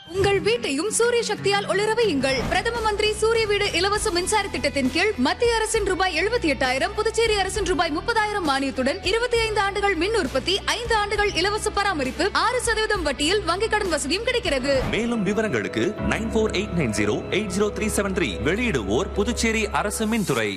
உங்கள் வீட்டையும் சூரிய சக்தியால் ஒளிர வையுங்கள் பிரதம மந்திரி சூரிய வீடு இலவச மின்சார திட்டத்தின் கீழ் மத்திய அரசின் ரூபாய் எழுபத்தி எட்டாயிரம் புதுச்சேரி அரசின் ரூபாய் முப்பதாயிரம் மானியத்துடன் இருபத்தி ஐந்து ஆண்டுகள் மின் உற்பத்தி ஐந்து ஆண்டுகள் இலவச பராமரிப்பு ஆறு சதவீதம் வட்டியில் வங்கிக் கடன் வசதியும் கிடைக்கிறது மேலும் விவரங்களுக்கு nine four eight nine zero eight zero three seven three வெளியிடுவோர் புதுச்சேரி அரசு மின்துறை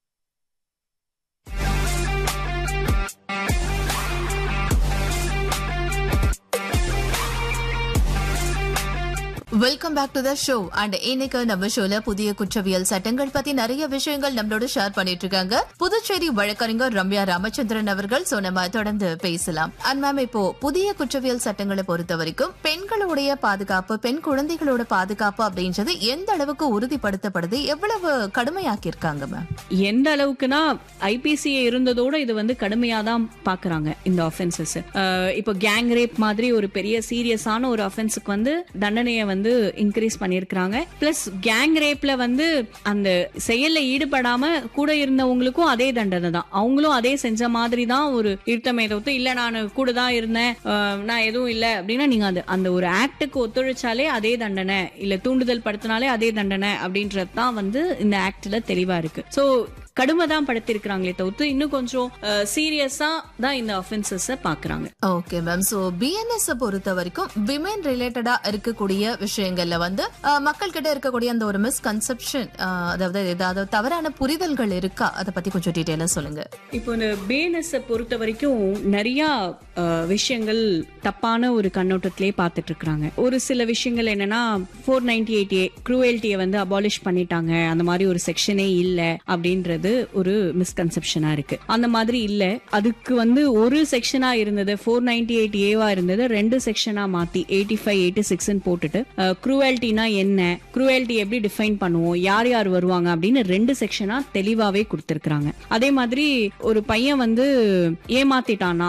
welcome back to the show and இன்னைக்கு நம்ம ஷோல புதிய குற்றவியல் சட்டங்கள் பத்தி நிறைய விஷயங்கள் நம்மளோட ஷேர் பண்ணிட்டு இருக்காங்க புதுச்சேரி வழக்கறிஞர் ரம்யா ராமச்சந்திரன் அவர்கள் சோ நம்ம தொடர்ந்து பேசலாம் அண்ட் மேம் இப்போ புதிய குற்றவியல் சட்டங்களை பொறுத்த வரைக்கும் பெண்களுடைய பாதுகாப்பு பெண் குழந்தைகளோட பாதுகாப்பு அப்படின்றது எந்த அளவுக்கு உறுதிப்படுத்தப்படுது எவ்வளவு கடுமையாக்கி இருக்காங்க மேம் எந்த அளவுக்குனா ஐபிசிஏ இருந்ததோட இது வந்து கடுமையா தான் பாக்குறாங்க இந்த ஆஃபென்சஸ் இப்போ கேங் ரேப் மாதிரி ஒரு பெரிய சீரியஸான ஒரு அஃபென்ஸுக்கு வந்து தண்டனையை வந்து இன்க்ரீஸ் பண்ணியிருக்கிறாங்க பிளஸ் கேங் ரேப்ல வந்து அந்த செயல்ல ஈடுபடாம கூட இருந்தவங்களுக்கும் அதே தண்டனை தான் அவங்களும் அதே செஞ்ச மாதிரி தான் ஒரு இருத்தமே தவிர்த்து இல்ல நான் கூட தான் இருந்தேன் அஹ், நான் எதுவும் இல்ல அப்படின்னா நீங்க அந்த அந்த ஒரு ஆக்டுக்கு ஒத்துழைச்சாலே அதே தண்டனை இல்ல தூண்டுதல் படுத்தினாலே அதே தண்டனை அப்படின்றது தான் வந்து இந்த ஆக்ட்ல தெளிவா இருக்கு சோ கடுமை தான் படுத்திருக்கிறாங்களே தவிர்த்து இன்னும் கொஞ்சம் சீரியஸா தான் இந்த அஃபென்சஸ் பாக்குறாங்க ஓகே மேம் சோ பிஎன்எஸ் பொறுத்த வரைக்கும் விமென் ரிலேட்டடா இருக்கக்கூடிய விஷயங்கள்ல வந்து அஹ், மக்கள் கிட்ட இருக்கக்கூடிய அந்த ஒரு மிஸ்கன்செப்ஷன் அதாவது ஏதாவது தவறான புரிதல்கள் இருக்கா அதை பத்தி கொஞ்சம் டீட்டெயிலா சொல்லுங்க இப்போ இந்த பேனஸ் பொறுத்த வரைக்கும் நிறைய அஹ், விஷயங்கள் தப்பான ஒரு கண்ணோட்டத்திலே பார்த்துட்டு இருக்காங்க ஒரு சில விஷயங்கள் என்னன்னா ஃபோர் நைன்டி எயிட் ஏ குரூவல்ட்டியை வந்து அபாலிஷ் பண்ணிட்டாங்க அந்த மாதிரி ஒரு செக்ஷனே இல்ல அப்படின்றது ஒரு மிஸ்கன்செப்ஷனா இருக்கு அந்த மாதிரி இல்ல அதுக்கு வந்து ஒரு செக்ஷனா இருந்தது ஃபோர் நைன்டி எயிட் ஏவா இருந்தது ரெண்டு செக்ஷனா மாத்தி எயிட்டி ஃபைவ் எயிட்டி சிக்ஸ்ன்னு போட்டுட்டு குரூவல்ட்டினா என்ன குரூவல்ட்டி எப்படி டிஃபைன் பண்ணுவோம் யார் யார் வருவாங்க அப்படின்னு ரெண்டு செக்ஷனா தெளிவாவே கொடுத்திருக்காங்க அதே மாதிரி ஒரு பையன் வந்து ஏமாத்திட்டானா